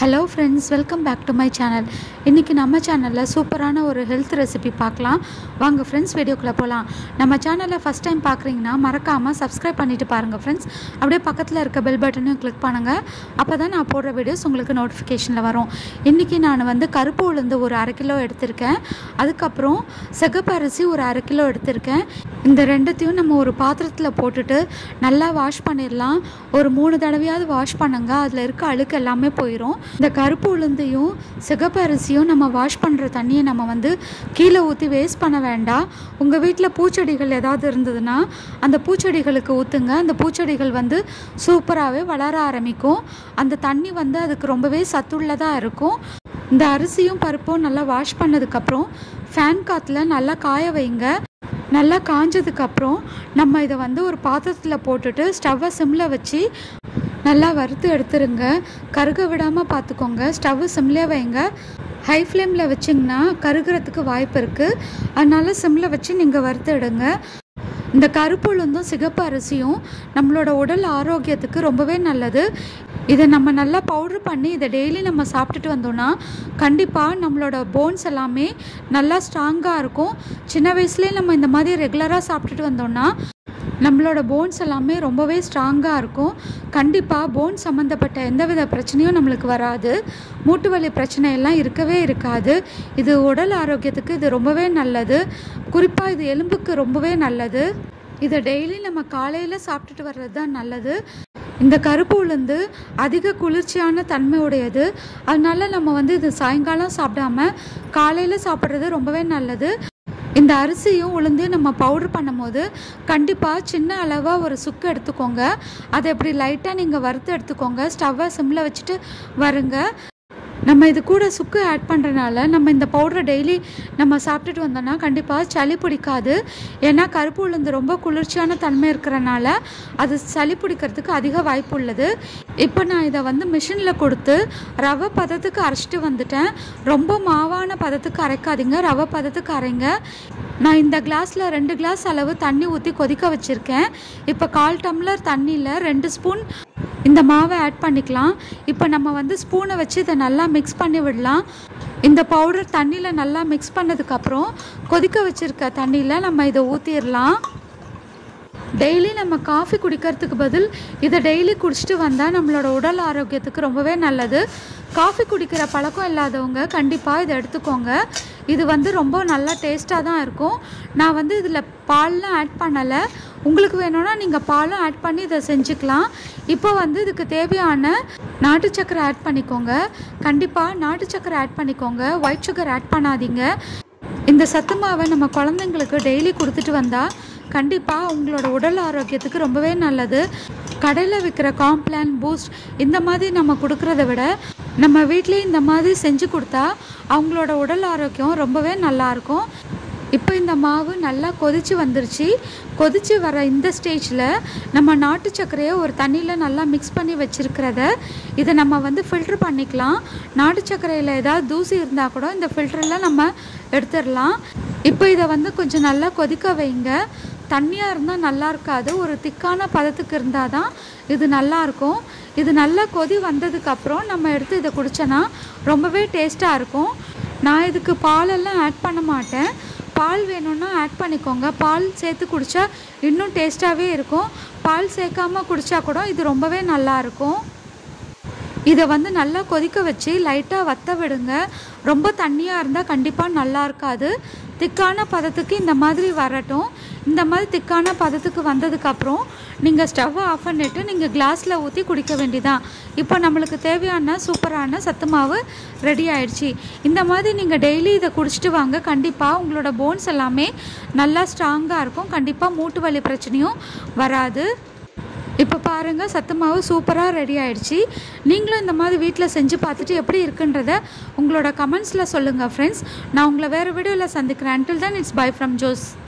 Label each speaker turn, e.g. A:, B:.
A: hello friends welcome back to my channel இன்றைக்கி நம்ம சேனலில் சூப்பரான ஒரு ஹெல்த் ரெசிபி பார்க்கலாம் வாங்க ஃப்ரெண்ட்ஸ் வீடியோக்குள்ளே போகலாம் நம்ம சேனலை ஃபஸ்ட் டைம் பார்க்குறீங்கன்னா மறக்காமல் சப்ஸ்கிரைப் பண்ணிவிட்டு பாருங்கள் ஃப்ரெண்ட்ஸ் அப்படியே பக்கத்தில் இருக்க பெல் பட்டனையும் கிளிக் பண்ணுங்கள் அப்போ தான் நான் போடுற வீடியோஸ் உங்களுக்கு நோட்டிஃபிகேஷனில் வரும் இன்றைக்கி நான் வந்து கருப்பு உளுந்து ஒரு அரை கிலோ எடுத்திருக்கேன் அதுக்கப்புறம் சிகப்பு அரிசி ஒரு அரை கிலோ எடுத்திருக்கேன் இந்த ரெண்டுத்தையும் நம்ம ஒரு பாத்திரத்தில் போட்டுட்டு நல்லா வாஷ் பண்ணிடலாம் ஒரு மூணு தடவையாவது வாஷ் பண்ணுங்க அதில் இருக்க அழுக்கு எல்லாமே போயிடும் இந்த கருப்பு உளுந்தையும் சிகப்பு அரிசியும் நம்ம வாஷ் பண்ணுற தண்ணியை நம்ம வந்து கீழே ஊற்றி வேஸ்ட் பண்ண வேண்டாம் உங்கள் வீட்டில் பூச்செடிகள் ஏதாவது இருந்ததுன்னா அந்த பூச்செடிகளுக்கு ஊற்றுங்க அந்த பூச்செடிகள் வந்து சூப்பராகவே வளர ஆரம்பிக்கும் அந்த தண்ணி வந்து அதுக்கு ரொம்பவே சத்துள்ளதாக இருக்கும் இந்த அரிசியும் பருப்பும் நல்லா வாஷ் பண்ணதுக்கப்புறம் ஃபேன் காற்றுல நல்லா காய வைங்க நல்லா காஞ்சதுக்கப்புறம் நம்ம இதை வந்து ஒரு பாத்திரத்தில் போட்டுட்டு ஸ்டவ்வை சிம்மில் வச்சு நல்லா வறுத்து எடுத்துருங்க கருக விடாமல் பார்த்துக்கோங்க ஸ்டவ்வு சிம்லேயே வைங்க ஹை ஃப்ளேமில் வச்சிங்கன்னா கருகிறதுக்கு வாய்ப்பு இருக்குது அதனால சிம்மில் வச்சு நீங்கள் வறுத்து எடுங்க இந்த கருப்பு உளுந்தும் சிகப்பு அரிசியும் நம்மளோட உடல் ஆரோக்கியத்துக்கு ரொம்பவே நல்லது இதை நம்ம நல்லா பவுட்ரு பண்ணி இதை டெய்லி நம்ம சாப்பிட்டுட்டு வந்தோம்னா கண்டிப்பாக நம்மளோட போன்ஸ் எல்லாமே நல்லா ஸ்ட்ராங்காக இருக்கும் சின்ன வயசுலேயே நம்ம இந்த மாதிரி ரெகுலராக சாப்பிட்டுட்டு வந்தோம்னா நம்மளோட போன்ஸ் எல்லாமே ரொம்பவே ஸ்ட்ராங்காக இருக்கும் கண்டிப்பாக போன் சம்மந்தப்பட்ட எந்தவித பிரச்சனையும் நம்மளுக்கு வராது மூட்டு வலி பிரச்சனை எல்லாம் இருக்கவே இருக்காது இது உடல் ஆரோக்கியத்துக்கு இது ரொம்பவே நல்லது குறிப்பாக இது எலும்புக்கு ரொம்பவே நல்லது இதை டெய்லி நம்ம காலையில் சாப்பிட்டுட்டு வர்றது தான் நல்லது இந்த கருப்பு உளுந்து அதிக குளிர்ச்சியான தன்மை உடையது அதனால நம்ம வந்து இது சாயங்காலம் சாப்பிடாம காலையில் சாப்பிட்றது ரொம்பவே நல்லது இந்த அரிசியும் உளுந்து நம்ம பவுட்ரு பண்ணும்போது கண்டிப்பாக சின்ன அளவாக ஒரு சுக்கு எடுத்துக்கோங்க அதை எப்படி லைட்டாக நீங்கள் வறுத்து எடுத்துக்கோங்க ஸ்டவ்வை சிம்மில் வச்சுட்டு வருங்க நம்ம இது கூட சுக்கு ஆட் பண்ணுறனால நம்ம இந்த பவுடரை டெய்லி நம்ம சாப்பிட்டுட்டு வந்தோம்னா கண்டிப்பாக சளி பிடிக்காது ஏன்னா கருப்பு உளுந்து ரொம்ப குளிர்ச்சியான தன்மை இருக்கிறனால அது சளி பிடிக்கிறதுக்கு அதிக வாய்ப்பு உள்ளது இப்போ நான் இதை வந்து மிஷினில் கொடுத்து ரவை பதத்துக்கு அரைச்சிட்டு வந்துட்டேன் ரொம்ப மாவான பதத்துக்கு அரைக்காதீங்க ரவை பதத்துக்கு அரைங்க நான் இந்த கிளாஸில் ரெண்டு கிளாஸ் அளவு தண்ணி ஊற்றி கொதிக்க வச்சுருக்கேன் இப்போ கால் டம்ளர் தண்ணியில் ரெண்டு ஸ்பூன் இந்த மாவை ஆட் பண்ணிக்கலாம் இப்போ நம்ம வந்து ஸ்பூனை வச்சு இதை நல்லா மிக்ஸ் பண்ணி விடலாம் இந்த பவுடர் தண்ணியில் நல்லா மிக்ஸ் பண்ணதுக்கப்புறம் கொதிக்க வச்சுருக்க தண்ணியில் நம்ம இதை ஊற்றிடலாம் டெய்லி நம்ம காஃபி குடிக்கிறதுக்கு பதில் இதை டெய்லி குடிச்சிட்டு வந்தால் நம்மளோட உடல் ஆரோக்கியத்துக்கு ரொம்பவே நல்லது காஃபி குடிக்கிற பழக்கம் இல்லாதவங்க கண்டிப்பாக இதை எடுத்துக்கோங்க இது வந்து ரொம்ப நல்லா டேஸ்ட்டாக தான் இருக்கும் நான் வந்து இதில் பால்லாம் ஆட் பண்ணலை உங்களுக்கு வேணும்னா நீங்கள் பாலும் ஆட் பண்ணி இதை செஞ்சுக்கலாம் இப்போ வந்து இதுக்கு தேவையான நாட்டு சக்கரை ஆட் பண்ணிக்கோங்க கண்டிப்பாக நாட்டு சக்கரை ஆட் பண்ணிக்கோங்க ஒயிட் சுகர் ஆட் பண்ணாதீங்க இந்த சத்து மாவை நம்ம குழந்தைங்களுக்கு டெய்லி கொடுத்துட்டு வந்தால் கண்டிப்பாக உங்களோட உடல் ஆரோக்கியத்துக்கு ரொம்பவே நல்லது கடையில் விற்கிற காம்ப்ளான் பூஸ்ட் இந்த மாதிரி நம்ம கொடுக்குறத விட நம்ம வீட்லேயே இந்த மாதிரி செஞ்சு கொடுத்தா அவங்களோட உடல் ஆரோக்கியம் ரொம்பவே நல்லாயிருக்கும் இப்போ இந்த மாவு நல்லா கொதித்து வந்துருச்சு கொதித்து வர இந்த ஸ்டேஜில் நம்ம நாட்டு சர்க்கரையை ஒரு தண்ணியில் நல்லா மிக்ஸ் பண்ணி வச்சுருக்கிறத இதை நம்ம வந்து ஃபில்ட்ரு பண்ணிக்கலாம் நாட்டு சர்க்கரையில் ஏதாவது தூசி இருந்தால் கூட இந்த ஃபில்டரில் நம்ம எடுத்துடலாம் இப்போ இதை வந்து கொஞ்சம் நல்லா கொதிக்க வைங்க தண்ணியாக இருந்தால் நல்லா இருக்காது ஒரு திக்கான பதத்துக்கு இருந்தால் தான் இது நல்லாயிருக்கும் இது நல்லா கொதி வந்ததுக்கப்புறம் நம்ம எடுத்து இதை குடித்தோன்னா ரொம்பவே டேஸ்ட்டாக இருக்கும் நான் இதுக்கு பாலெல்லாம் ஆட் பண்ண மாட்டேன் பால் வேணும்னா ஆட் பண்ணிக்கோங்க பால் சேர்த்து குடித்தா இன்னும் டேஸ்ட்டாகவே இருக்கும் பால் சேர்க்காமல் குடித்தா கூட இது ரொம்பவே நல்லாயிருக்கும் இதை வந்து நல்லா கொதிக்க வச்சு லைட்டாக வத்த விடுங்க ரொம்ப தண்ணியாக இருந்தால் கண்டிப்பாக நல்லா இருக்காது திக்கான பதத்துக்கு இந்த மாதிரி வரட்டும் இந்த மாதிரி திக்கான பதத்துக்கு வந்ததுக்கப்புறம் நீங்கள் ஸ்டவ்வை ஆஃப் பண்ணிவிட்டு நீங்கள் கிளாஸில் ஊற்றி குடிக்க வேண்டியதான் இப்போ நம்மளுக்கு தேவையான சூப்பரான சத்து மாவு ரெடி ஆயிடுச்சு இந்த மாதிரி நீங்கள் டெய்லி இதை குடிச்சிட்டு வாங்க கண்டிப்பாக உங்களோட போன்ஸ் எல்லாமே நல்லா ஸ்ட்ராங்காக இருக்கும் கண்டிப்பாக மூட்டு வலி பிரச்சனையும் வராது இப்போ பாருங்கள் சத்து மாவு சூப்பராக ரெடி ஆயிடுச்சு நீங்களும் இந்த மாதிரி வீட்டில் செஞ்சு பார்த்துட்டு எப்படி இருக்குன்றத உங்களோட கமெண்ட்ஸில் சொல்லுங்கள் ஃப்ரெண்ட்ஸ் நான் உங்களை வேறு வீடியோவில் சந்திக்கிறேன் அன்டில் தான் இட்ஸ் பை ஃப்ரம் ஜோஸ்